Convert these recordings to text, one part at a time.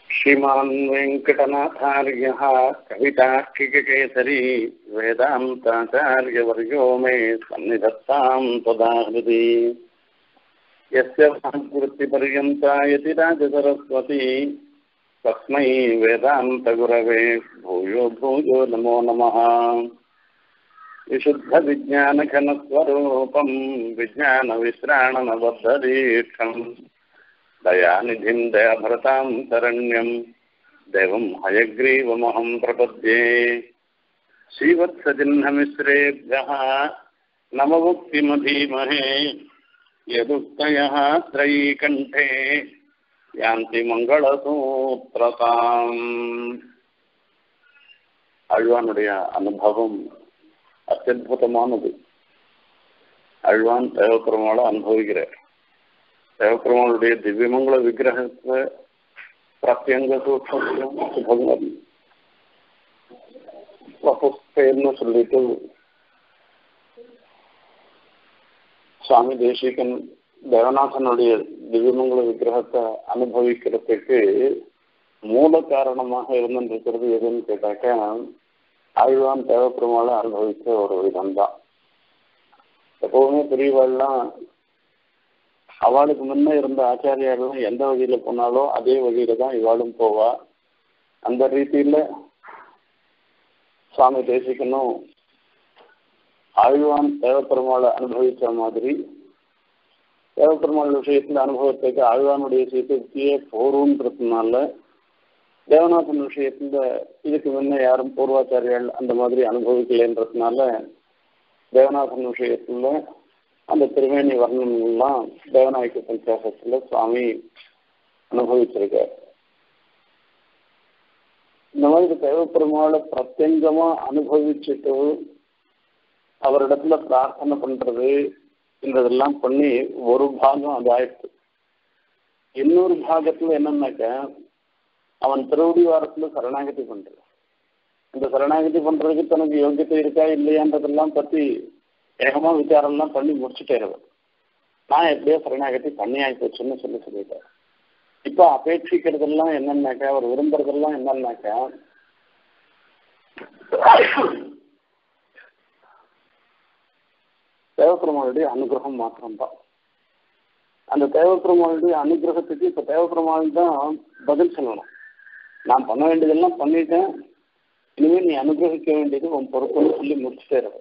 श्रीमान् वेङ्कटनाथार्यः कवितार्किककेसरी वेदान्ताचार्यवर्यो मे सन्निधत्तां तदा हृदि यस्य वाग्वृत्तिपर्यन्ता यति राजसरस्वती तस्मै वेदान्तगुरवे भूयो भूयो नमो नमः विशुद्धविज्ञानघनस्वरूपं विज्ञानविश्राणनबद्धदीक्षम् दयानिधिं दयाभरतां शरण्यं देवं हयग्रीवमहं प्रपद्ये श्रीवत्सजिह्नमिश्रेभ्यः नममुक्तिमधीमहे यदुक्तयः त्रयीकण्ठे யாந்தி மங்களசூத்திரதாம் அழ்வானுடைய அனுபவம் அத்தியுதமானது அழ்வான் தேவப்பெருமாளை அனுபவிக்கிறார் தேவப்பெருமாளுடைய திவ்யமங்கள விக்கிரகத்தை பிரத்யங்க சூட்சம் சுபகம் வபுஸ்தேன்னு சொல்லிட்டு சுவாமி தேசிகன் தேவநாதனுடைய திவ்யமங்கள விக்கிரகத்தை அனுபவிக்கிறதுக்கு மூல காரணமாக இருந்திருக்கிறது எதுன்னு கேட்டாக்க ஆழ்வான் தேவப்பெருமாளை அனுபவிச்ச ஒரு விதம் தான் எப்பவுமே பெரியவாள்லாம் அவளுக்கு முன்ன இருந்த ஆச்சாரியாலும் எந்த வழியில போனாலோ அதே வழியில தான் இவாளும் போவா அந்த ரீதியில சுவாமி தேசிக்கணும் ஆழ்வான் தேவப்பெருமாளை அனுபவிச்ச மாதிரி தேவப்பெருமாள் விஷயத்துல அனுபவத்துக்கு ஆழ்வானுடைய சீர்திருத்தியே போருன்றதுனால தேவநாதன் விஷயத்துல இதுக்கு முன்ன யாரும் பூர்வாச்சாரியால் அந்த மாதிரி அனுபவிக்கலைன்றதுனால தேவநாதன் விஷயத்துல அந்த திருமேனி வர்ணனங்கள்லாம் தேவநாயக்க பஞ்சாசத்துல சுவாமி அனுபவிச்சிருக்கார் இந்த மாதிரி தேவப்பெருமாளை பிரத்யங்கமா அனுபவிச்சுட்டு அவரிடத்துல பிரார்த்தனை பண்றது என்றதெல்லாம் பண்ணி ஒரு பாகம் அது ஆயிடுச்சு இன்னொரு பாகத்துல என்னன்னாக்க அவன் திருவடி வாரத்துல சரணாகதி பண்றான் இந்த சரணாகதி பண்றதுக்கு தனக்கு யோகியத்தை இருக்கா இல்லையான்றதெல்லாம் பத்தி ஏகமா விசாரம்லாம் பண்ணி முடிச்சுட்டேருவன் நான் எப்படியோ சரணாகதி பண்ணி ஆயிப்போச்சுன்னு சொல்லி சொல்லிட்டேன் இப்ப அபேட்சிக்கிறதெல்லாம் என்னன்னாக்கா அவர் விரும்புறதெல்லாம் என்னன்னாக்கா தேவப்பெருமாளுடைய அனுகிரகம் மாத்திரம்தான் அந்த தேவப்பெருமாளுடைய அனுகிரகத்துக்கு இப்ப தேவப்பெருமாள் தான் பதில் சொல்லணும் நான் பண்ண வேண்டியதெல்லாம் பண்ணிட்டேன் இனிமே நீ அனுகிரகிக்க வேண்டியது உன் பொறுப்புன்னு சொல்லி முடிச்சுட்டே இருக்க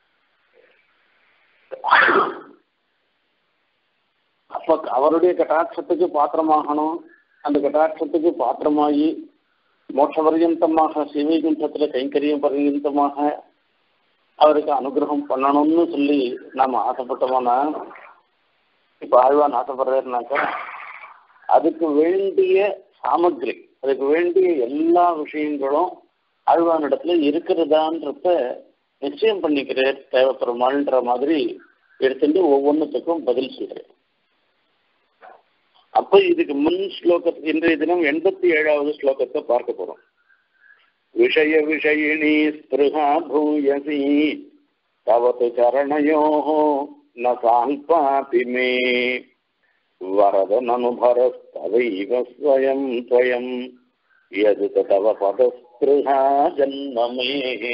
அப்ப அவருடைய கட்டாட்சத்துக்கு பாத்திரமாகணும் அந்த கட்டாட்சத்துக்கு பாத்திரமாகி மோட்ச பர்யந்தமாக சிவைகுண்டத்துல கைங்கரியம் பர்யந்தமாக அவருக்கு அனுகிரகம் பண்ணணும்னு சொல்லி நாம ஆசைப்பட்டோம்னா இப்ப ஆழ்வான் ஆசைப்படுறாருனாக்கா அதுக்கு வேண்டிய சாமக்ரி அதுக்கு வேண்டிய எல்லா விஷயங்களும் ஆழ்வானிடத்துல இருக்கிறதான்றத நிச்சயம் பண்ணிக்கிறார் தேவைப்படுமான்ற மாதிரி எடுத்துட்டு ஒவ்வொன்றுத்துக்கும் பதில் சொல்றேன் அப்ப இதுக்கு முன் ஸ்லோகத்துக்கு இன்றைய தினம் எண்பத்தி ஏழாவது ஸ்லோகத்தை பார்க்க போறோம் விஷய விஷயிணி ஸ்பிருகா பூயசி தவத்து சரணயோः न साल्पापि मे वरदननुभरस्तवैव स्वयं त्वयं यदुत तव पदस्पृहा जन्ममे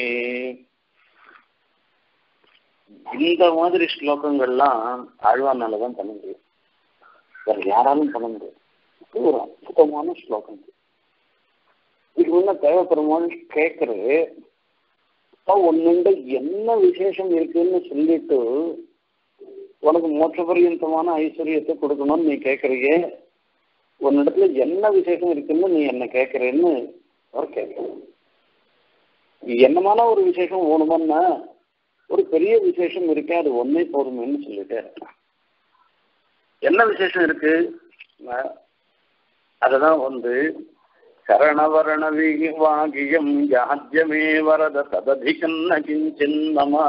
இந்த மாதிரி ஸ்லோகங்கள்லாம் ஆழ்வானால தான் பண்ண முடியும் வேற யாராலும் பண்ண முடியும் இது ஒரு அற்புதமான ஸ்லோகம் இது முன்ன தேவைப்படுமான்னு கேட்கறது ஒன்னுண்ட என்ன விசேஷம் இருக்குன்னு சொல்லிட்டு உனக்கு மோட்ச பரியந்தமான ஐஸ்வர்யத்தை கொடுக்கணும்னு நீ கேட்கறீங்க உன்னிடத்துல என்ன விசேஷம் இருக்குன்னு நீ என்ன கேட்கறேன்னு அவர் கேட்கணும் என்னமான ஒரு விசேஷம் வேணுமன்னா ஒரு பெரிய விசேஷம் இருக்கே அது ஒன்னே போதுமேன்னு சொல்லிட்டே இருக்கான் என்ன விசேஷம் இருக்கு அததான் வந்து சரணவரண வாகியம் யாத்தியமே வரத தததிகன்ன கிஞ்சின் மமா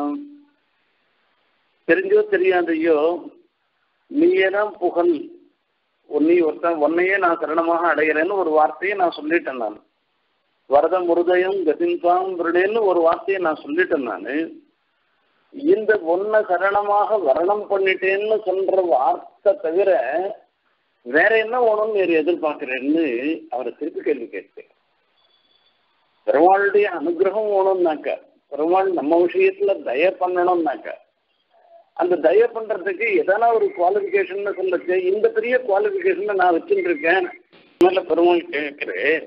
தெரிஞ்சோ தெரியாதையோ நீயேதான் புகழ் உன்னை ஒருத்தன் உன்னையே நான் சரணமாக அடைகிறேன்னு ஒரு வார்த்தையை நான் சொல்லிட்டேன் நான் வரத முருதயம் கதின்பாம் விருடேன்னு ஒரு வார்த்தையை நான் சொல்லிட்டேன் நான் இந்த ஒன்ன சரணமாக வரணம் பண்ணிட்டேன்னு சொல்ற வார்த்தை தவிர வேற என்ன வேணும்னு வேறு எதிர்பார்க்கிறேன்னு அவரை திருப்பி கேள்வி கேட்பேன் பெருமாளுடைய அனுகிரகம் வேணும்னாக்க பெருமாள் நம்ம விஷயத்துல தய பண்ணணும்னாக்க அந்த தய பண்றதுக்கு எதனா ஒரு குவாலிபிகேஷன் சொல்லுச்சு இந்த பெரிய குவாலிபிகேஷன் நான் வச்சுட்டு இருக்கேன் மேல பெருமாள் கேட்கிறேன்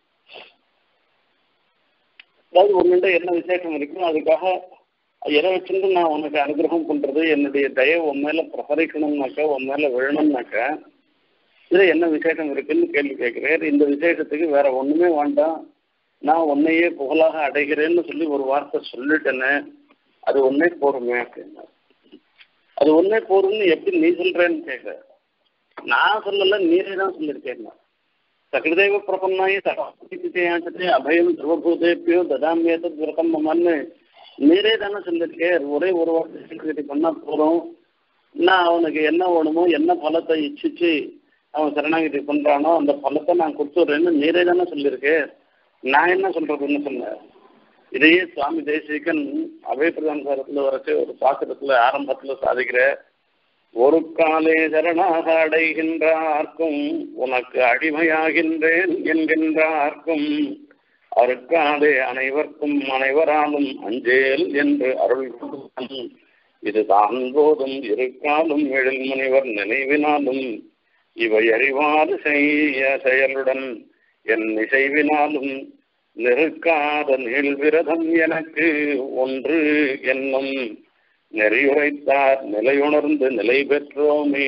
அதாவது உன்னிட்ட என்ன விசேஷம் இருக்கும் அதுக்காக எதை வச்சுட்டு நான் உனக்கு அனுகிரகம் பண்றது என்னுடைய தயை உன் மேல பிரசரிக்கணும்னாக்கா உன் மேல விழணும்னாக்கா இதுல என்ன விசேஷம் இருக்குன்னு கேள்வி கேட்கிறேன் இந்த விசேஷத்துக்கு வேற ஒண்ணுமே வேண்டாம் நான் உன்னையே புகழாக அடைகிறேன்னு சொல்லி ஒரு வார்த்தை சொல்லிட்டேனே அது ஒன்னே போருமே அப்படின்னா அது ஒன்னே போரும்னு எப்படி நீ சொல்றேன்னு கேட்க நான் சொல்லல நீரே தான் சொல்லியிருக்கேன் சகிருதேவ பிரபன்னாயி சகாச்சதே அபயம் சர்வபூதேப்பியோ ததாமியத்தத் விரதம் மமன்னு நீரே தானே சொல்லியிருக்கேன் ஒரே ஒரு வார்த்தை பண்ணா போறோம் நான் அவனுக்கு என்ன வேணுமோ என்ன பலத்தை இச்சிச்சு அவன் சரணாகிதி பண்றானோ அந்த பலத்தை நான் கொடுத்துட்றேன்னு நீரே தானே சொல்லியிருக்கேன் நான் என்ன சொல்றதுன்னு சொன்னேன் இதையே சுவாமி தேசிகன் அபய பிரதான வரைச்சு ஒரு பாத்திரத்துல ஆரம்பத்துல சாதிக்கிற ஒரு காலே சரணாக அடைகின்றார்க்கும் உனக்கு அடிமையாகின்றேன் என்கின்றார்க்கும் அறுக்காதே அனைவர்க்கும் அனைவராலும் அஞ்சேல் என்று அருள் இது தான் போதும் இருக்காலும் எழில் முனிவர் நினைவினாலும் இவை அறிவாறு செய்ய செயலுடன் என் இசைவினாலும் நெருக்காத நீள்விரதம் எனக்கு ஒன்று என்னும் நெறியுரைத்தார் நிலையுணர்ந்து நிலை பெற்றோமே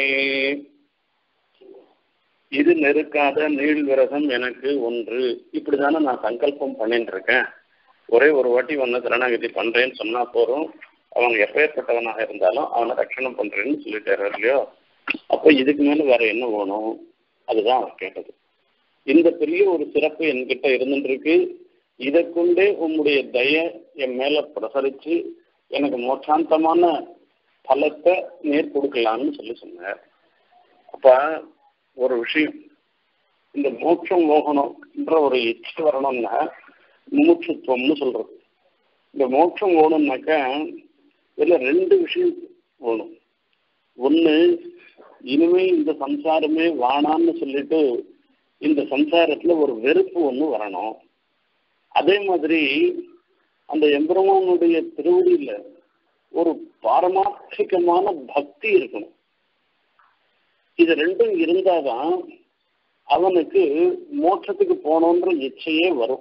இது நெருக்காத நீள் விரதம் எனக்கு ஒன்று இப்படிதானே நான் சங்கல்பம் பண்ணிட்டு இருக்கேன் ஒரே ஒரு வாட்டி வந்து சரணாகதி பண்றேன்னு சொன்னா போறோம் அவங்க எப்பேற்பட்டவனாக இருந்தாலும் அவனை ரட்சணம் பண்றேன்னு சொல்லிட்டாரு இல்லையோ அப்போ இதுக்கு மேல வேற என்ன வேணும் அதுதான் அவர் கேட்டது இந்த பெரிய ஒரு சிறப்பு என்கிட்ட இருந்துருக்கு இதை கொண்டே உம்முடைய தய என் மேல பிரசரிச்சு எனக்கு மோட்சாந்தமான பலத்தை நேர் கொடுக்கலாம்னு சொல்லி சொன்னார் அப்ப ஒரு விஷயம் இந்த மோட்சம் மோகனம்ன்ற ஒரு இச்சை வரணும்னா முமுட்சுத்துவம்னு சொல்றது இந்த மோட்சம் வேணும்னாக்கா இதுல ரெண்டு விஷயம் வேணும் ஒண்ணு இனிமே இந்த சம்சாரமே வானான்னு சொல்லிட்டு இந்த சம்சாரத்துல ஒரு வெறுப்பு ஒண்ணு வரணும் அதே மாதிரி அந்த எம்பெருமானுடைய திருவடியில ஒரு பாரமார்த்திகமான பக்தி இருக்கணும் இது ரெண்டும் இருந்தாதான் அவனுக்கு மோட்சத்துக்கு போனோன்ற இச்சையே வரும்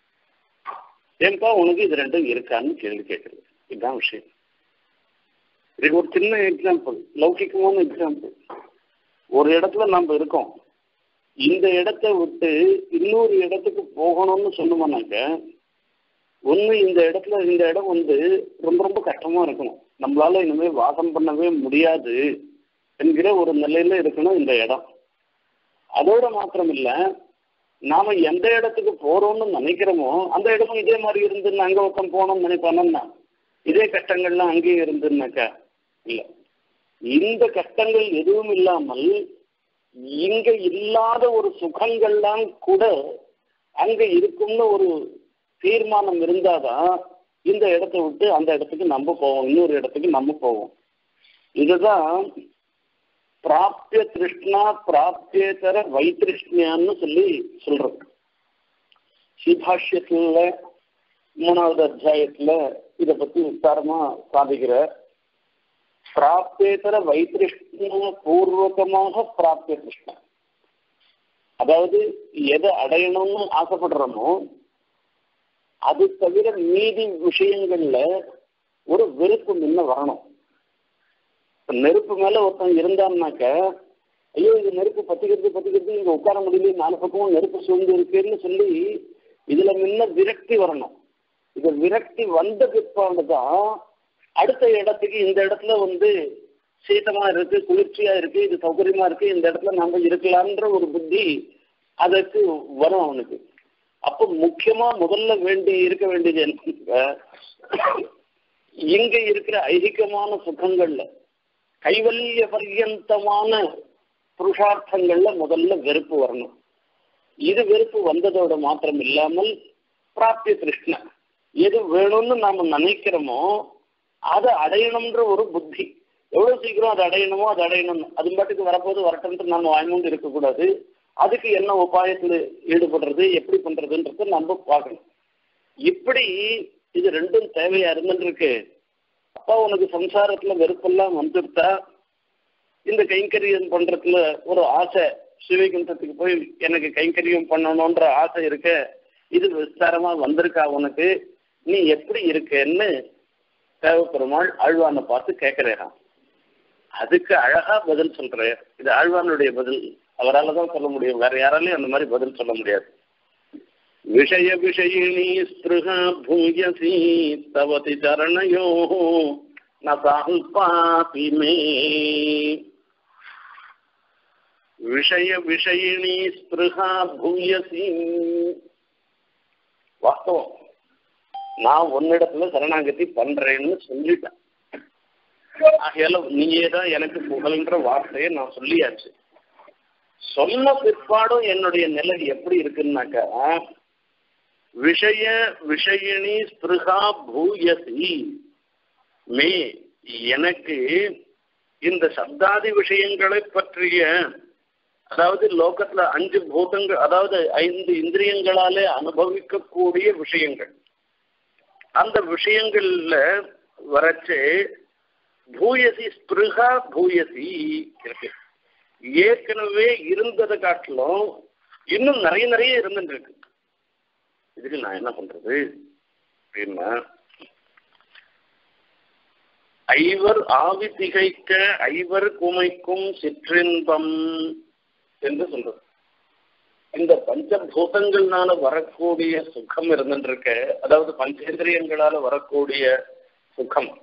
ஏன்பா உனக்கு இது ரெண்டும் இருக்கான்னு கேள்வி கேட்கறது இதுதான் விஷயம் இதுக்கு ஒரு சின்ன எக்ஸாம்பிள் லௌகிக்கமான எக்ஸாம்பிள் ஒரு இடத்துல நம்ம இருக்கோம் இந்த இடத்த விட்டு இன்னொரு இடத்துக்கு போகணும்னு சொன்னோம்னாக்க ஒன்று இந்த இடத்துல இந்த இடம் வந்து ரொம்ப ரொம்ப கஷ்டமா இருக்கணும் நம்மளால இனிமேல் வாசம் பண்ணவே முடியாது என்கிற ஒரு நிலையில இருக்கணும் இந்த இடம் அதோட மாத்திரம் இல்ல நாம எந்த இடத்துக்கு போறோம்னு நினைக்கிறோமோ அந்த இடமும் இதே மாதிரி இருந்து அங்க பக்கம் போகணும்னு நினைப்பானோம்னா இதே கஷ்டங்கள்லாம் அங்கேயும் இருந்துன்னாக்கா இல்ல இந்த கஷ்டங்கள் எதுவும் இல்லாமல் இங்க இல்லாத ஒரு சுகங்கள்லாம் கூட அங்க இருக்கும்னு ஒரு தீர்மானம் இருந்தாதான் இந்த இடத்த விட்டு அந்த இடத்துக்கு நம்ம போவோம் இன்னொரு இடத்துக்கு நம்ம போவோம் இதுதான் பிராப்திய திருஷ்ணா பிராப்தியேதர வைத்திருஷ்ணியான்னு சொல்லி சொல்றது ஸ்ரீபாஷ்யத்துல மூணாவது அத்தியாயத்துல இதை பத்தி விஸ்தாரமா சாதிக்கிற பிராப்தேதர வைத்திருஷ்ண பூர்வகமாக பிராப்திய கிருஷ்ணா அதாவது எதை அடையணும்னு ஆசைப்படுறோமோ அது தவிர மீதி விஷயங்கள்ல ஒரு வெறுப்பு முன்ன வரணும் நெருப்பு மேல ஒருத்தன் இருந்தான்னாக்க ஐயோ இது நெருப்பு பத்திக்கிறது பத்திக்கிறது இங்க உட்கார முடியல நாலு பக்கமும் நெருப்பு சூழ்ந்து இருக்குன்னு சொல்லி இதுல முன்ன விரக்தி வரணும் இது விரக்தி வந்த பிற்பாடுதான் அடுத்த இடத்துக்கு இந்த இடத்துல வந்து சீதமா இருக்கு குளிர்ச்சியா இருக்கு இது சௌகரியமா இருக்கு இந்த இடத்துல நாம இருக்கலாம்ன்ற ஒரு புத்தி அதற்கு வரும் அவனுக்கு அப்போ முக்கியமா முதல்ல வேண்டி இருக்க வேண்டியது என்ன இங்க இருக்கிற ஐதிகமான சுகங்கள்ல கைவல்ய பர்யந்தமான புருஷார்த்தங்கள்ல முதல்ல வெறுப்பு வரணும் இது வெறுப்பு வந்ததோட மாத்திரம் இல்லாமல் பிராப்திய கிருஷ்ண எது வேணும்னு நாம நினைக்கிறோமோ அதை அடையணும்ன்ற ஒரு புத்தி எவ்வளவு சீக்கிரம் அதை அடையணுமோ அதை அடையணும் அது பாட்டுக்கு வரப்போது வரட்டும்ட்டு நம்ம வாய்மூண்டு இருக்கக்கூடாது அதுக்கு என்ன உபாயத்துல ஈடுபடுறது எப்படி பண்றதுன்றத நம்ம பார்க்கணும் இப்படி இது ரெண்டும் தேவையா இருந்துருக்கு அப்பா உனக்கு சம்சாரத்துல வெறுப்பெல்லாம் வந்துட்டா இந்த கைங்கரியம் பண்றதுல ஒரு ஆசை சிவகுண்டத்துக்கு போய் எனக்கு கைங்கரியம் பண்ணணும்ன்ற ஆசை இருக்க இது விஸ்தாரமா வந்திருக்கா உனக்கு நீ எப்படி இருக்கேன்னு தேவப்பெருமாள் ஆழ்வானை பார்த்து கேட்கிறேன் அதுக்கு அழகா பதில் சொல்றேன் இது ஆழ்வானுடைய பதில் அவரால் தான் சொல்ல முடியும் வேற யாராலையும் அந்த மாதிரி பதில் சொல்ல முடியாது விஷய விஷயினி ஸ்பிருகா பூயசி தவதி சரணயோ நல்பாபி மே விஷய விஷயினி ஸ்பிருகா பூயசி வாஸ்தவம் நான் உன்னிடத்துல சரணாகதி பண்றேன்னு சொல்லிட்டேன் ஆகையால நீயே தான் எனக்கு புகழ்ன்ற வார்த்தையை நான் சொல்லியாச்சு சொன்ன பிற்பாடும் என்னுடைய நிலை எப்படி இருக்குன்னாக்கா விஷய விஷயினி ஸ்பிருகா பூயசி மே எனக்கு இந்த சப்தாதி விஷயங்களை பற்றிய அதாவது லோகத்துல அஞ்சு பூதங்கள் அதாவது ஐந்து இந்திரியங்களாலே அனுபவிக்கக்கூடிய விஷயங்கள் அந்த விஷயங்கள்ல வரச்சு பூயசி ஸ்பிருகா பூயசி இருக்கு ஏற்கனவே இருந்ததை காட்டிலும் இன்னும் நிறைய நிறைய இருந்துட்டு இருக்கு இதுக்கு நான் என்ன பண்றது அப்படின்னா ஐவர் ஆவி திகைக்க ஐவர் குமைக்கும் சிற்றின்பம் என்று சொல்றது இந்த பஞ்சபூதங்கள்னால வரக்கூடிய சுகம் இருந்துருக்க அதாவது பஞ்சேந்திரியங்களால வரக்கூடிய சுகம்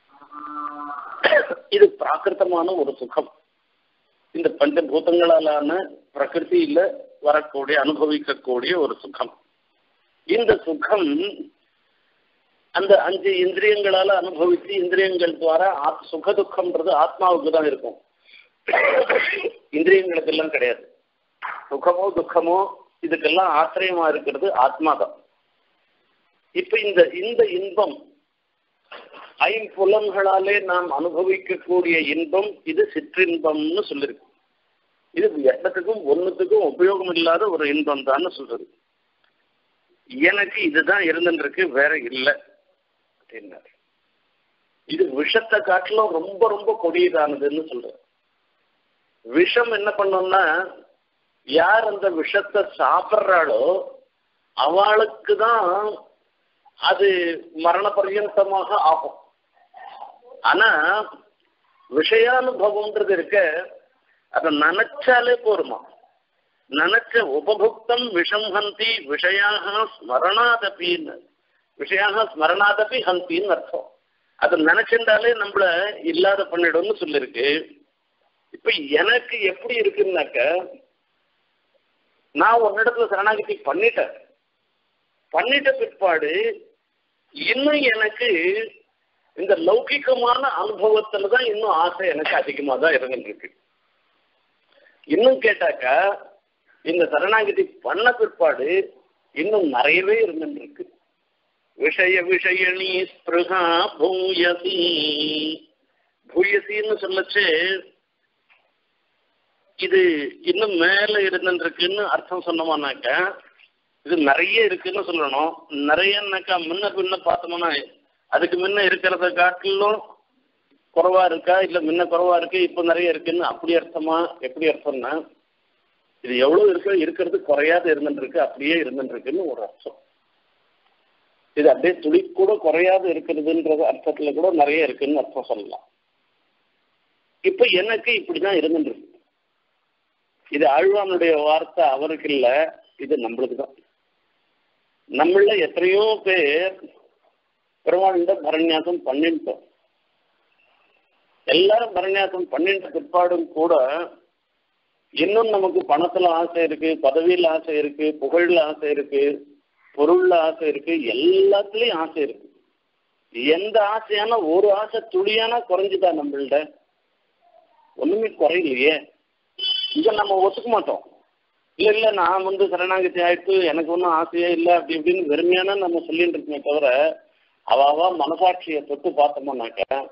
இது பிராகிருத்தமான ஒரு சுகம் இந்த பஞ்சபூதங்களாலான பிரகிருதியில வரக்கூடிய அனுபவிக்கக்கூடிய ஒரு சுகம் இந்த சுகம் அந்த அஞ்சு இந்திரியங்களால அனுபவித்து இந்திரியங்கள் துவாரா சுக துக்கம்ன்றது ஆத்மாவுக்கு தான் இருக்கும் இந்திரியங்களுக்கு எல்லாம் கிடையாது சுகமோ துக்கமோ இதுக்கெல்லாம் ஆசிரியமா இருக்கிறது ஆத்மா தான் இப்ப இந்த இந்த இன்பம் ஐம்புலன்களாலே நாம் அனுபவிக்கக்கூடிய இன்பம் இது சிற்றின்பம்னு சொல்லிருக்கு இது எண்ணத்துக்கும் ஒன்னுத்துக்கும் உபயோகம் இல்லாத ஒரு இன்பம் தான் சொல்றது எனக்கு இதுதான் இருந்துருக்கு வேற இல்லை அப்படின்னாரு இது விஷத்தை காட்டிலும் ரொம்ப ரொம்ப கொடியதானதுன்னு சொல்றேன் விஷம் என்ன பண்ணோம்னா யார் அந்த விஷத்தை சாப்பிட்றாளோ அவளுக்கு தான் அது மரண பர்யந்தமாக ஆகும் ஆனா விஷயானுபவம்ன்றது இருக்க அதை நினைச்சாலே போருமா நினைச்ச உபபுக்தம் விஷம் ஹந்தி விஷயாக ஸ்மரணாதபின்னு விஷயாக ஸ்மரணாதபி ஹந்தின்னு அர்த்தம் அதை நினைச்சிருந்தாலே நம்மள இல்லாத பண்ணிடும்னு சொல்லிருக்கு இப்ப எனக்கு எப்படி இருக்குன்னாக்க நான் உன்னிடத்துல சரணாகதி பண்ணிட்டேன் பண்ணிட்ட பிற்பாடு இன்னும் எனக்கு இந்த லௌகிகமான அனுபவத்துல தான் இன்னும் ஆசை எனக்கு அதிகமா தான் இருந்துருக்கு இன்னும் கேட்டாக்கா இந்த சரணாகதி பண்ண பிற்பாடு இன்னும் நிறையவே இருந்துருக்கு விஷய விஷயணி ஸ்பிருகா பூயசி பூயசின்னு சொல்லச்சு இது இன்னும் மேல இருந்துருக்குன்னு அர்த்தம் சொன்னோமானாக்க இது நிறைய இருக்குன்னு சொல்லணும் நிறையனாக்கா முன்ன பின்ன பார்த்தோம்னா அதுக்கு முன்ன இருக்கிறத காட்டிலும் குறைவா இருக்கா இல்ல முன்ன குறைவா இருக்கு இப்ப நிறைய இருக்குன்னு அப்படி அர்த்தமா எப்படி அர்த்தம்னா இது எவ்வளவு இருக்கு இருக்கிறது குறையாத இருந்துருக்கு அப்படியே இருந்துருக்குன்னு ஒரு அர்த்தம் இது அப்படியே துளி கூட குறையாத இருக்கிறதுன்றது அர்த்தத்துல கூட நிறைய இருக்குன்னு அர்த்தம் சொல்லலாம் இப்ப எனக்கு இப்படிதான் இருந்துருக்கு இது ஆழ்வானுடைய வார்த்தை அவருக்கு இல்ல இது நம்மளுக்கு தான் நம்மள எத்தனையோ பேர் பெருமாள்கிட்ட பரநியாசம் பண்ணிட்டோம் எல்லாரும் பரநியாசம் பண்ணிட்ட பிற்பாடும் கூட இன்னும் நமக்கு பணத்துல ஆசை இருக்கு பதவியில ஆசை இருக்கு புகழ்ல ஆசை இருக்கு பொருள்ல ஆசை இருக்கு எல்லாத்துலயும் ஆசை இருக்கு எந்த ஆசையான ஒரு ஆசை துளியானா குறைஞ்சுதா நம்மள்ட ஒண்ணுமே குறையிலையே இதை நம்ம ஒத்துக்க மாட்டோம் இல்ல இல்ல நான் வந்து சரணாகதி ஆயிட்டு எனக்கு ஒன்றும் ஆசையே இல்லை அப்படி இப்படின்னு வெறுமையான நம்ம சொல்லிட்டு இருக்கோமே தவிர அவ அவ மனசாட்சியை தொட்டு பார்த்தோம்னாக்க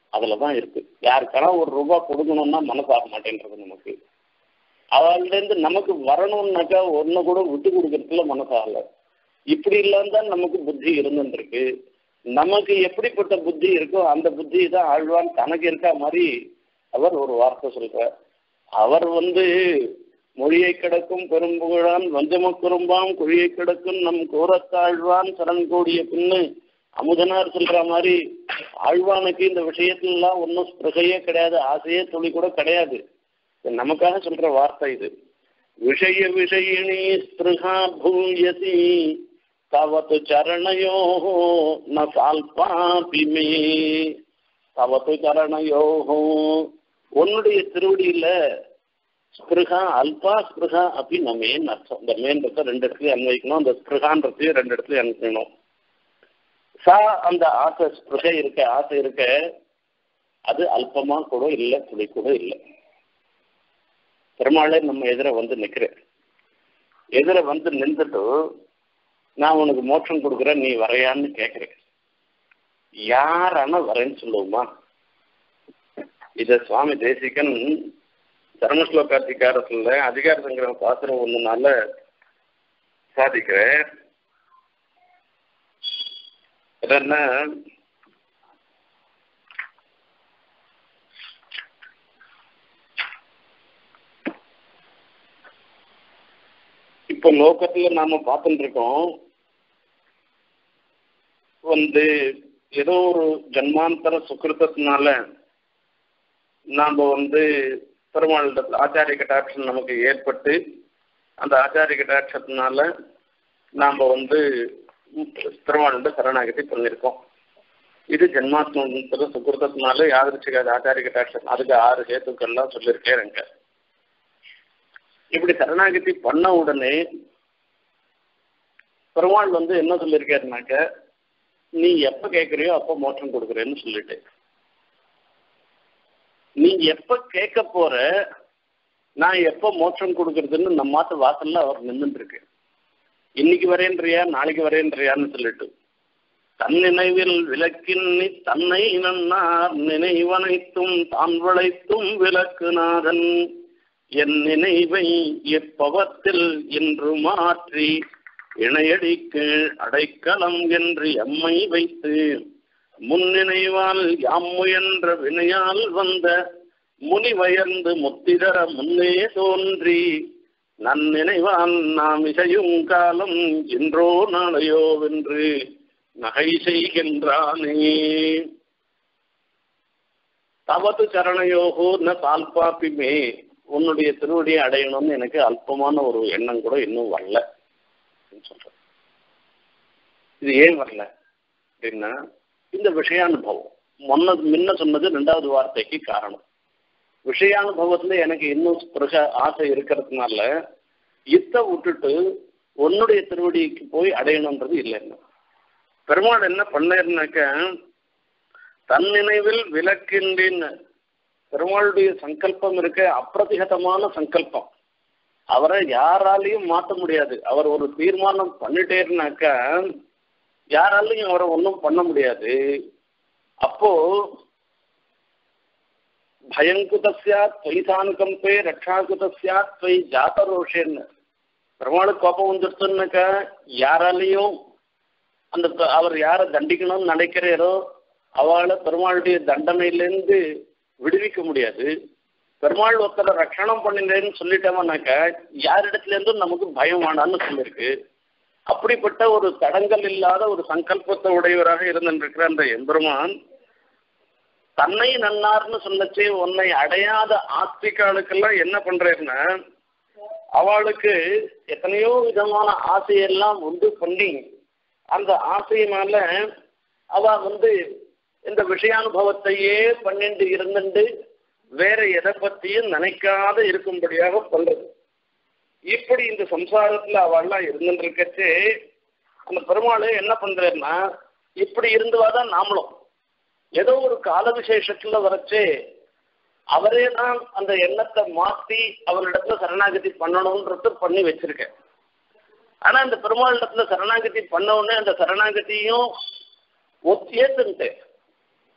அதுலதான் இருக்கு யாருக்கெல்லாம் ஒரு ரூபாய் கொடுக்கணும்னா மனசு ஆக மாட்டேன்றது நமக்கு அவள்கிட்ட நமக்கு வரணும்னாக்கா ஒன்னு கூட விட்டு கொடுக்கறதுல மனசாகல இப்படி இல்லாம தான் நமக்கு புத்தி இருந்துருக்கு நமக்கு எப்படிப்பட்ட புத்தி இருக்கோ அந்த புத்தி தான் ஆழ்வான் தனக்கு இருக்கா மாதிரி அவர் ஒரு வார்த்தை சொல்றார் அவர் வந்து மொழியை கிடக்கும் பெரும்புகழான் வஞ்சம குறும்பாம் குழியை கிடக்கும் நம் கூறத்தாழ்வான் சரண் கூடிய பின்னு அமுதனார் சொல்ற மாதிரி ஆழ்வானுக்கு இந்த விஷயத்துல எல்லாம் ஒன்றும் ஸ்பிருகையே கிடையாது ஆசையே துளி கூட கிடையாது நமக்காக சொல்ற வார்த்தை இது விஷய விஷயினி ஸ்பிருகா பூயசி தவத்து சரணையோ ந சால்பாபி மே தவத்து சரணையோ உன்னுடைய திருவடியில ஸ்பிருகா அல்பா ஸ்பிருகா அப்படி நம்மேன்னு அர்த்தம் இந்த மேன்றத ரெண்டு இடத்துலயும் அன்வைக்கணும் அந்த ஸ்பிருகான்றதையும் ரெண்டு இடத்துலயும் அனுப்பணும் சா அந்த ஆசை ஸ்பிருகை இருக்க ஆசை இருக்க அது அல்பமா கூட இல்லை துளி கூட இல்லை பெருமாளே நம்ம எதிர வந்து நிக்கிறேன் எதிர வந்து நின்றுட்டு நான் உனக்கு மோட்சம் கொடுக்குறேன் நீ வரையான்னு கேட்கிறேன் யாரான வரேன்னு சொல்லுவோமா இத சுவாமி தேசிகன் தர்மஸ்லோகாதிகாரத்துல அதிகார சங்கிரகம் பாத்திரம் ஒண்ணுனால சாதிக்கிறேன் என்ன இப்ப லோகத்துல நாம பார்த்துட்டு இருக்கோம் வந்து ஏதோ ஒரு ஜன்மாந்தர சுக்கிருத்தத்தினால நாம வந்து பெருமாளிடத்துல ஆச்சாரிய கட்டாட்சம் நமக்கு ஏற்பட்டு அந்த ஆச்சாரிய கட்டாட்சத்தினால நாம வந்து பெருமாளிட சரணாகதி பண்ணியிருக்கோம் இது ஜென்மாத்மந்திர சுக்கிருத்தத்தினால யாதிருச்சிக்காத ஆச்சாரிய கட்டாட்சம் அதுக்கு ஆறு ஹேத்துக்கள்லாம் சொல்லியிருக்கேன் எனக்கு இப்படி சரணாகதி பண்ண உடனே பெருமாள் வந்து என்ன சொல்லியிருக்காருனாக்க நீ எப்ப கேட்கறியோ அப்ப மோட்சம் கொடுக்குறேன்னு சொல்லிட்டு நீ எப்ப கேட்க போற நான் எப்ப மோட்சம் கொடுக்கறதுன்னு நம்ம மாத்த வாசல்ல அவர் நின்றுட்டு இருக்கு இன்னைக்கு வரேன்றியா நாளைக்கு வரேன்றியான்னு சொல்லிட்டு தன் நினைவில் விளக்கின்னி தன்னை நன்னார் நினைவனைத்தும் தான் வளைத்தும் விளக்குநாதன் என் நினைவை எப்பவத்தில் என்று மாற்றி இணையடிக்கு அடைக்கலம் என்று எம்மை வைத்து முன்னினைவால் யாம் முயன்ற வினையால் வந்த முனிவயர்ந்து முத்திதர முன்னே தோன்றி நன்னினைவால் நாம் இசையும் காலம் என்றோ நாளையோ வென்று நகை செய்கின்றானே தவது சரணையோகோ ந சால்பாப்பிமே உன்னுடைய திருவடியை அடையணும்னு எனக்கு அல்பமான ஒரு எண்ணம் கூட இன்னும் வரல சொல்றேன் இது ஏன் வரல அப்படின்னா இந்த விஷயானுபவம் முன்ன முன்ன சொன்னது ரெண்டாவது வார்த்தைக்கு காரணம் விஷயானுபவத்துல எனக்கு இன்னும் ஸ்பிருக ஆசை இருக்கிறதுனால இத்த விட்டுட்டு உன்னுடைய திருவடிக்கு போய் அடையணுன்றது இல்லைன்னு பெருமாள் என்ன பண்ணாருனாக்க தன் நினைவில் விளக்கின்றேன்னு பெருமாளுடைய சங்கல்பம் இருக்க அப்பிரதிகதமான சங்கல்பம் அவரை யாராலையும் மாற்ற முடியாது அவர் ஒரு தீர்மானம் பண்ணிட்டேருனாக்கா யாராலையும் அவரை ஒன்றும் பண்ண முடியாது அப்போ பயங்குதஸ்யா துவைதானுகம்பே ரட்சாகுதஸ்யா துவை ஜாத்தரோஷேன்னு பெருமாளுக்கு கோபம் வந்துடுச்சுன்னாக்கா யாராலையும் அந்த அவர் யாரை தண்டிக்கணும்னு நினைக்கிறாரோ அவளை பெருமாளுடைய தண்டனையிலேருந்து விடுவிக்க முடியாது பெருமாள் ஒருத்தரை ரட்சணம் பண்ணினேன்னு சொல்லிட்டோம்னாக்க யாரிடத்துல இருந்தும் நமக்கு பயம் வேணான்னு சொல்லியிருக்கு அப்படிப்பட்ட ஒரு தடங்கல் இல்லாத ஒரு சங்கல்பத்தை உடையவராக இருந்திருக்கிற அந்த எம்பெருமான் தன்னை நன்னார்னு சொல்லச்சு உன்னை அடையாத ஆஸ்திகாளுக்கெல்லாம் என்ன பண்றேன்னா அவளுக்கு எத்தனையோ விதமான ஆசையெல்லாம் உண்டு பண்ணி அந்த ஆசையினால அவ வந்து இந்த விஷயானுபவத்தையே பண்ணிட்டு இருந்துட்டு வேற எதை பத்தியும் நினைக்காத இருக்கும்படியாக பண்றது இப்படி இந்த சம்சாரத்துல அவள்லாம் இருந்துட்டு இருக்கச்சே அந்த பெருமாள் என்ன பண்றாருன்னா இப்படி இருந்துவாதான் நாமளும் ஏதோ ஒரு கால விசேஷத்துல வரச்சே அவரே தான் அந்த எண்ணத்தை மாத்தி அவரிடத்துல சரணாகதி பண்ணணும்ன்றது பண்ணி வச்சிருக்கேன் ஆனா அந்த பெருமாள் இடத்துல சரணாகதி பண்ண உடனே அந்த சரணாகதியும் ஏத்துன்ட்டு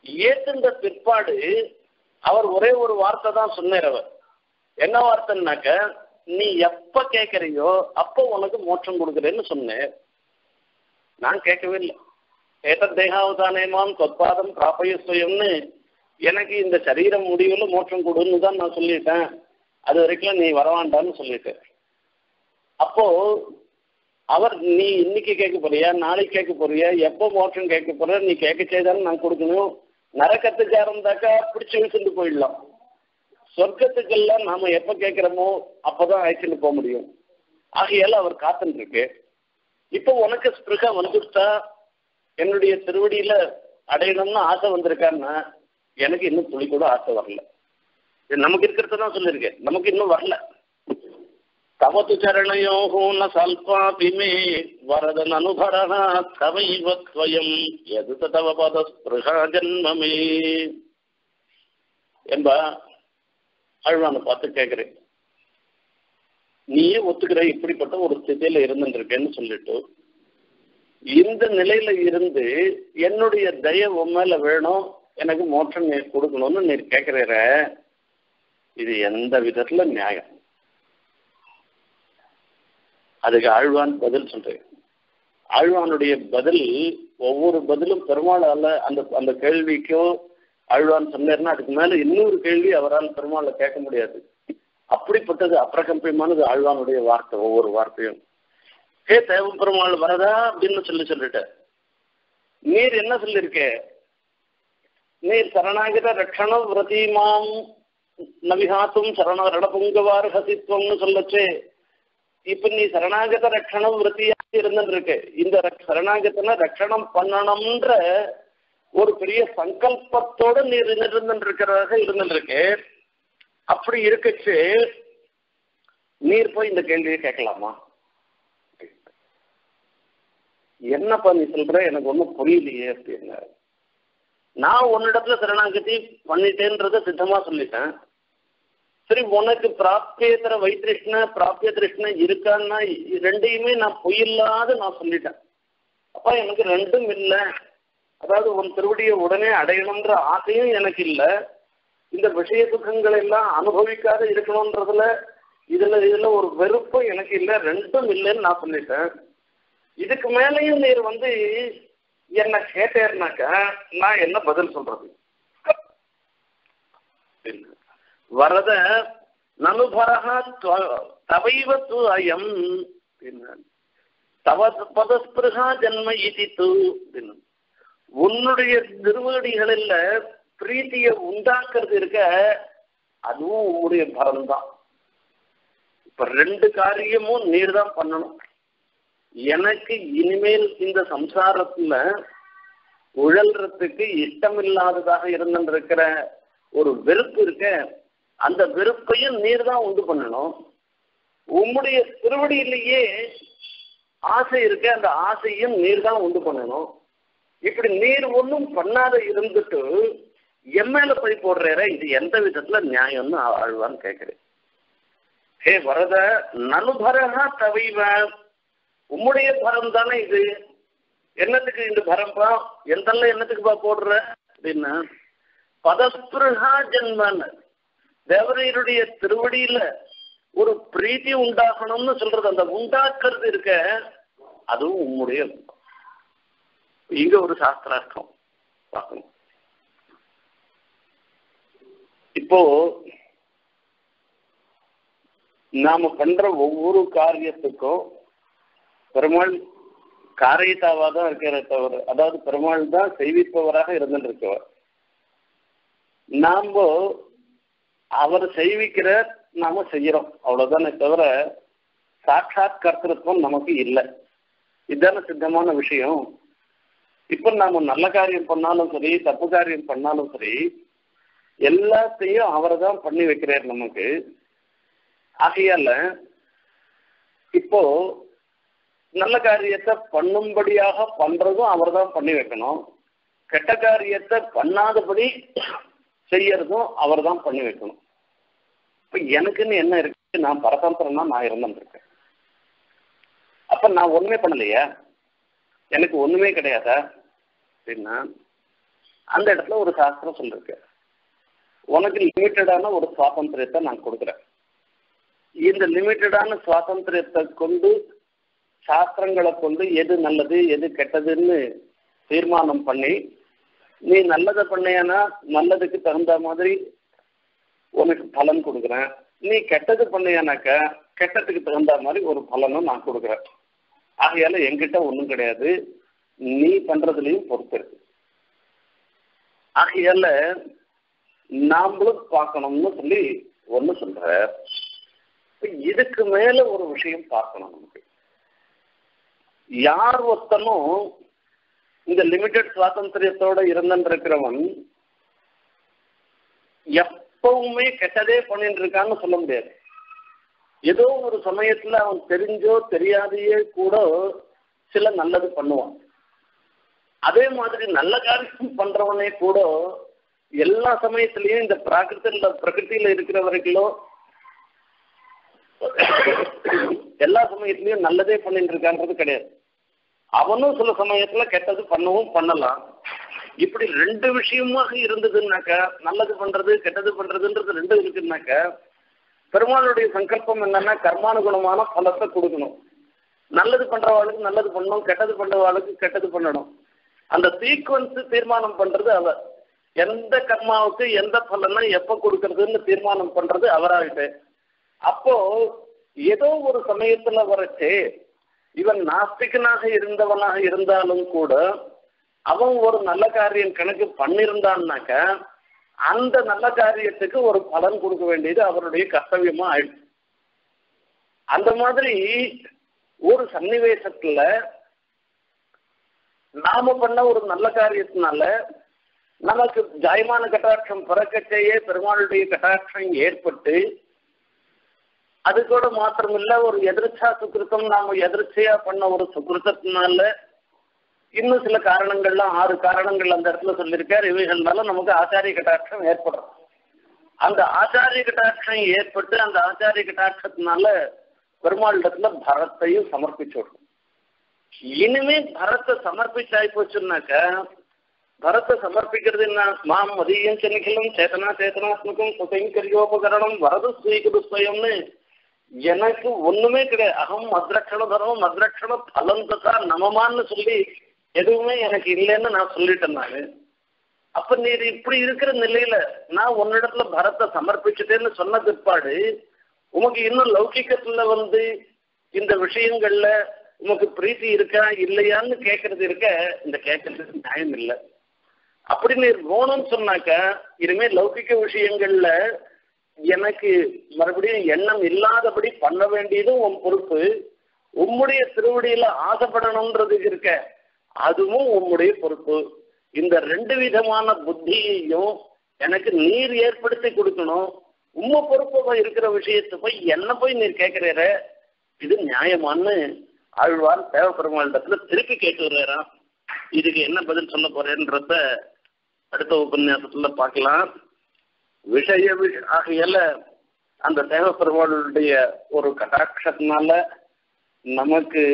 ஏத்துன்ற பிற்பாடு அவர் ஒரே ஒரு வார்த்தை தான் சொன்னார் அவர் என்ன வார்த்தைன்னாக்க நீ எப்ப கேட்கறியோ அப்போ உனக்கு மோட்சம் கொடுக்குறேன்னு சொன்னேன் நான் கேட்கவே இல்லை ஏத்த தேகாவதானேமாம் தொற்பாதம் பிராப்பய சுயம்னு எனக்கு இந்த சரீரம் முடிவுல மோட்சம் கொடுன்னு தான் நான் சொல்லிட்டேன் அது வரைக்கும் நீ வரவாண்டான்னு சொல்லிட்டேன் அப்போ அவர் நீ இன்னைக்கு கேட்க போறியா நாளைக்கு கேட்க போறியா எப்போ மோட்சம் கேட்க போற நீ கேட்க செய்தாலும் நான் கொடுக்கணும் நரக்கத்துக்கு இருந்தாக்கா பிடிச்சு இழுத்துட்டு போயிடலாம் சொர்க்கத்துக்கெல்லாம் நாம எப்ப கேட்கிறோமோ அப்பதான் அழைச்சிட்டு போக முடியும் ஆகையால அவர் காத்துன்னு இருக்கு இப்போ உனக்கு ஸ்பிருகா வந்துட்டா என்னுடைய திருவடியில அடையணும்னு ஆசை வந்திருக்கான்னா எனக்கு இன்னும் துளி கூட ஆசை வரல இது நமக்கு இருக்கிறது தான் சொல்லியிருக்கேன் நமக்கு இன்னும் வரல தவத்து சரணையோகோ ந சல்பாபி மே வரதன் அனுபரண தவைவ துவயம் எது தவ பத ஸ்பிருகா ஜன்மமே என்பா அழ்வானை பார்த்து கேட்கிறேன் நீயே ஒத்துக்கிற இப்படிப்பட்ட ஒரு ஸ்திதியில இருந்துருக்கேன்னு சொல்லிட்டு இந்த நிலையில இருந்து என்னுடைய தய உன் மேல வேணும் எனக்கு மோட்சம் நீ கொடுக்கணும்னு நீ கேட்கிற இது எந்த விதத்துல நியாயம் அதுக்கு ஆழ்வான் பதில் சொல்றேன் ஆழ்வானுடைய பதில் ஒவ்வொரு பதிலும் பெருமாளால அந்த அந்த கேள்விக்கோ ஆழ்வான் சொன்னார்னா அதுக்கு மேல இன்னொரு கேள்வி அவரால் பெருமாளை கேட்க முடியாது அப்படிப்பட்டது அப்பிரகம்பியமானது ஆழ்வானுடைய வார்த்தை ஒவ்வொரு வார்த்தையும் ஹே தேவ பெருமாள் வரதா அப்படின்னு சொல்லி சொல்லிட்ட நீர் என்ன சொல்லியிருக்க நீர் சரணாகித ரட்சணம் விரதீமாம் நவிகாத்தும் சரண ரணபுங்கவார் ஹசித்வம்னு சொல்லச்சே இப்ப நீ சரணாகத ரட்சணம் விரத்தியாக இருந்துட்டு இருக்கு இந்த சரணாகத்தனை ரட்சணம் பண்ணணும்ன்ற ஒரு பெரிய சங்கல்பத்தோட நீ இருந்துட்டு இருக்கிறதாக இருந்துட்டு இருக்கு அப்படி இருக்கச்சு நீர் போய் இந்த கேள்வியை கேட்கலாமா என்னப்பா நீ சொல்ற எனக்கு ஒன்றும் புரியலையே அப்படின்னு நான் உன்னிடத்துல சரணாகதி பண்ணிட்டேன்றத சித்தமா சொல்லிட்டேன் சரி உனக்கு பிராப்தியேத்தர வைத்திருஷ்ண பிராப்திய திருஷ்ண இருக்கான்னா ரெண்டையுமே நான் பொய்யில்லாத நான் சொல்லிட்டேன் அப்பா எனக்கு ரெண்டும் இல்லை அதாவது உன் திருவடியை உடனே அடையணுன்ற ஆசையும் எனக்கு இல்லை இந்த விஷய சுகங்கள் எல்லாம் அனுபவிக்காத இருக்கணும்ன்றதுல இதுல இதுல ஒரு வெறுப்பும் எனக்கு இல்லை ரெண்டும் இல்லைன்னு நான் சொல்லிட்டேன் இதுக்கு மேலேயும் நீர் வந்து என்ன கேட்டேன்னாக்க நான் என்ன பதில் சொல்றது வரத நனுபரா தவைவ து அயம் தவ பதஸ்பிருகா ஜன்ம இதி து உன்னுடைய திருவடிகளில் பிரீத்திய உண்டாக்குறது இருக்க அதுவும் உன்னுடைய பரம் தான் இப்ப ரெண்டு காரியமும் நீர் தான் பண்ணணும் எனக்கு இனிமேல் இந்த சம்சாரத்துல உழல்றதுக்கு இஷ்டமில்லாததாக இருந்திருக்கிற ஒரு வெறுப்பு இருக்க அந்த வெறுப்பையும் நீர் தான் உண்டு பண்ணணும் உம்முடைய திருவடியிலேயே ஆசை இருக்க அந்த ஆசையும் நீர் தான் உண்டு பண்ணணும் இப்படி நீர் ஒன்றும் பண்ணாத இருந்துட்டு என் மேல போய் போடுற இது எந்த விதத்துல நியாயம்னு ஆழ்வான்னு கேட்கிறேன் ஹே வரத நனுபரகா தவைவ உம்முடைய பரம் தானே இது என்னத்துக்கு இந்த பரம்பா எந்தெல்லாம் என்னத்துக்குப்பா போடுற அப்படின்னா பதஸ்பிருகா ஜென்மன்னு தேவரையருடைய திருவடியில ஒரு பிரீத்தி உண்டாகணும்னு சொல்றது அந்த உண்டாக்குறது இருக்க அதுவும் உம்முடைய இங்க ஒரு சாஸ்திரார்த்தம் பார்க்கணும் இப்போ நாம பண்ற ஒவ்வொரு காரியத்துக்கும் பெருமாள் காரியத்தாவா தான் இருக்கிற தவிர அதாவது பெருமாள் தான் செய்விப்பவராக இருந்துட்டு இருக்கவர் நாம அவர் செய்விக்கிற நாம செய்யறோம் அவ்வளவுதானே தவிர சாட்சாத் கர்த்தத்துவம் நமக்கு இல்லை இதுதானே சித்தமான விஷயம் இப்ப நாம நல்ல காரியம் பண்ணாலும் சரி தப்பு காரியம் பண்ணாலும் சரி எல்லாத்தையும் அவர் தான் பண்ணி வைக்கிறார் நமக்கு ஆகையால இப்போ நல்ல காரியத்தை பண்ணும்படியாக பண்றதும் அவர் தான் பண்ணி வைக்கணும் கெட்ட காரியத்தை பண்ணாதபடி செய்யறதும் அவர் தான் பண்ணி வைக்கணும் இப்ப எனக்குன்னு என்ன இருக்கு நான் பரதந்திரம்னா நான் இருந்துருக்கேன் அப்ப நான் ஒண்ணுமே பண்ணலையா எனக்கு ஒண்ணுமே கிடையாதா அப்படின்னா அந்த இடத்துல ஒரு சாஸ்திரம் சொல்லிருக்கு உனக்கு லிமிட்டடான ஒரு சுவாதந்திரத்தை நான் கொடுக்குறேன் இந்த லிமிட்டடான சுவாதந்திரத்தை கொண்டு சாஸ்திரங்களை கொண்டு எது நல்லது எது கெட்டதுன்னு தீர்மானம் பண்ணி நீ நல்லதை பண்ணேன்னா நல்லதுக்கு தகுந்த மாதிரி உனக்கு பலன் கொடுக்குறேன் நீ கெட்டது பண்ணையானாக்க கெட்டதுக்கு தகுந்த மாதிரி ஒரு பலனும் நான் கொடுக்குறேன் ஆகையால என்கிட்ட ஒன்றும் கிடையாது நீ பண்றதுலையும் பொறுத்து இருக்கு ஆகையால நாமளும் பார்க்கணும்னு சொல்லி ஒன்று சொல்ற இதுக்கு மேல ஒரு விஷயம் பார்க்கணும் நமக்கு யார் ஒருத்தனும் இந்த லிமிடெட் சுவாதந்திரியத்தோட இருந்திருக்கிறவன் எப்பவுமே கெட்டதே பண்ணிட்டு இருக்கான்னு சொல்ல முடியாது ஏதோ ஒரு சமயத்துல அவன் தெரிஞ்சோ தெரியாதையே கூட சில நல்லது பண்ணுவான் அதே மாதிரி நல்ல காரியம் பண்றவனே கூட எல்லா சமயத்திலையும் இந்த பிராகிருத்தில பிரகிருத்தில இருக்கிற வரைக்கும் எல்லா சமயத்திலையும் நல்லதே பண்ணிட்டு இருக்கான்றது கிடையாது அவனும் சில சமயத்துல கெட்டது பண்ணவும் பண்ணலாம் இப்படி ரெண்டு விஷயமாக இருந்ததுன்னாக்கா நல்லது பண்றது கெட்டது பண்றதுன்றது ரெண்டு இருக்குன்னாக்கா பெருமாளுடைய சங்கல்பம் என்னன்னா கர்மானுகுணமான பலத்தை கொடுக்கணும் நல்லது பண்றவாளுக்கு நல்லது பண்ணணும் கெட்டது பண்றவாளுக்கு கெட்டது பண்ணணும் அந்த சீக்வன்ஸ் தீர்மானம் பண்றது அவர் எந்த கர்மாவுக்கு எந்த பலனை எப்ப கொடுக்கறதுன்னு தீர்மானம் பண்றது அவராகிட்டு அப்போ ஏதோ ஒரு சமயத்துல வரைச்சு இவன் நாஸ்திகனாக இருந்தவனாக இருந்தாலும் கூட அவன் ஒரு நல்ல காரியம் கணக்கு பண்ணியிருந்தான்னாக்க அந்த நல்ல காரியத்துக்கு ஒரு பலன் கொடுக்க வேண்டியது அவருடைய கர்த்தவியமா ஆயிடுச்சு அந்த மாதிரி ஒரு சன்னிவேசத்துல நாம பண்ண ஒரு நல்ல காரியத்தினால நமக்கு ஜாயமான கட்டாட்சம் பிறக்கச்சேயே பெருமாளுடைய கட்டாட்சம் ஏற்பட்டு அது கூட மாத்திரமில்ல ஒரு எதிர்ச்சா சுக்கிருத்தம் நாம எதிர்ச்சையா பண்ண ஒரு சுக்கிருத்தத்தினால இன்னும் சில காரணங்கள்லாம் ஆறு காரணங்கள் அந்த இடத்துல சொல்லியிருக்கார் இவைகள்னால நமக்கு ஆச்சாரிய கட்டாட்சம் ஏற்படும் அந்த ஆச்சாரிய கட்டாட்சம் ஏற்பட்டு அந்த ஆச்சாரிய கட்டாட்சத்தினால பெருமாளிடத்துல பரத்தையும் சமர்ப்பிச்சு விடணும் இனிமே பரத்தை சமர்ப்பிச்சாய் போச்சுன்னாக்க பரத்தை சமர்ப்பிக்கிறது என்ன மாம் மதியம் சென்னிகளும் சேதனா சேதனாத்மகம் சுசைங்கரியோபகரணம் வரது ஸ்வீகுரு ஸ்வயம்னு எனக்கு ஒண்ணுமே கிடையாது அகம் மத்ரட்சண தரம் மத்ரட்சண பலம் தத்தா நமமான்னு சொல்லி எதுவுமே எனக்கு இல்லைன்னு நான் சொல்லிட்டேன் நானு அப்ப நீர் இப்படி இருக்கிற நிலையில நான் உன்னிடத்துல பரத்தை சமர்ப்பிச்சுட்டேன்னு சொன்ன பிற்பாடு உமக்கு இன்னும் லௌகிக்கத்துல வந்து இந்த விஷயங்கள்ல உமக்கு பிரீத்தி இருக்கா இல்லையான்னு கேட்கறது இருக்க இந்த கேட்கறதுக்கு நியாயம் இல்லை அப்படி நீர் போகணும்னு சொன்னாக்க இனிமே லௌகிக்க விஷயங்கள்ல எனக்கு மறுபடியும் எண்ணம் இல்லாதபடி பண்ண வேண்டியதும் உன் பொறுப்பு உம்முடைய திருவடியில ஆசைப்படணும்ன்றது இருக்க அதுவும் உம்முடைய பொறுப்பு இந்த ரெண்டு விதமான புத்தியையும் எனக்கு நீர் ஏற்படுத்தி கொடுக்கணும் உம்ம பொறுப்பா இருக்கிற விஷயத்தை போய் என்ன போய் நீர் கேட்கிறீர இது நியாயமான்னு ஆழ்வார் தேவப்பெருமாளிடத்துல திருப்பி கேட்டு வருவாராம் இதுக்கு என்ன பதில் சொல்ல போறேன்றத அடுத்த உபன்யாசத்துல பார்க்கலாம் விஷய விஷ ஆகையால அந்த தேவப்பெருமாளுடைய ஒரு கட்டாட்சத்தினால நமக்கு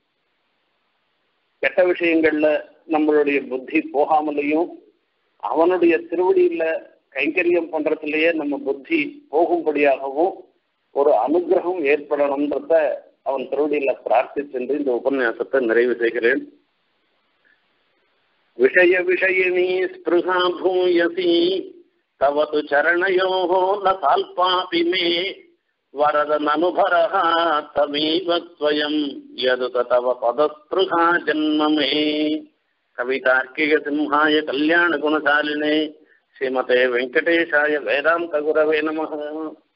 கெட்ட விஷயங்கள்ல நம்மளுடைய புத்தி போகாமலையும் அவனுடைய திருவடியில கைங்கரியம் பண்றதுலயே நம்ம புத்தி போகும்படியாகவும் ஒரு அனுகிரகம் ஏற்படணும்ன்றத அவன் திருவடியில பிரார்த்திச்சென்று இந்த உபன்யாசத்தை நிறைவு செய்கிறேன் விஷய விஷயினி ஸ்பிருகா பூயசி தவ து சரணயோ ந சால்பாபி மே வரதனனுபரः தமீவ ஸ்வயம் யது தவ பதஸ்பிருகா ஜன்ம மே கவிதார்க்கிக சிம்ஹாய கல்யாண குணசாலினே ஸ்ரீமதே வெங்கடேஷாய வேதாந்த குரவே நமः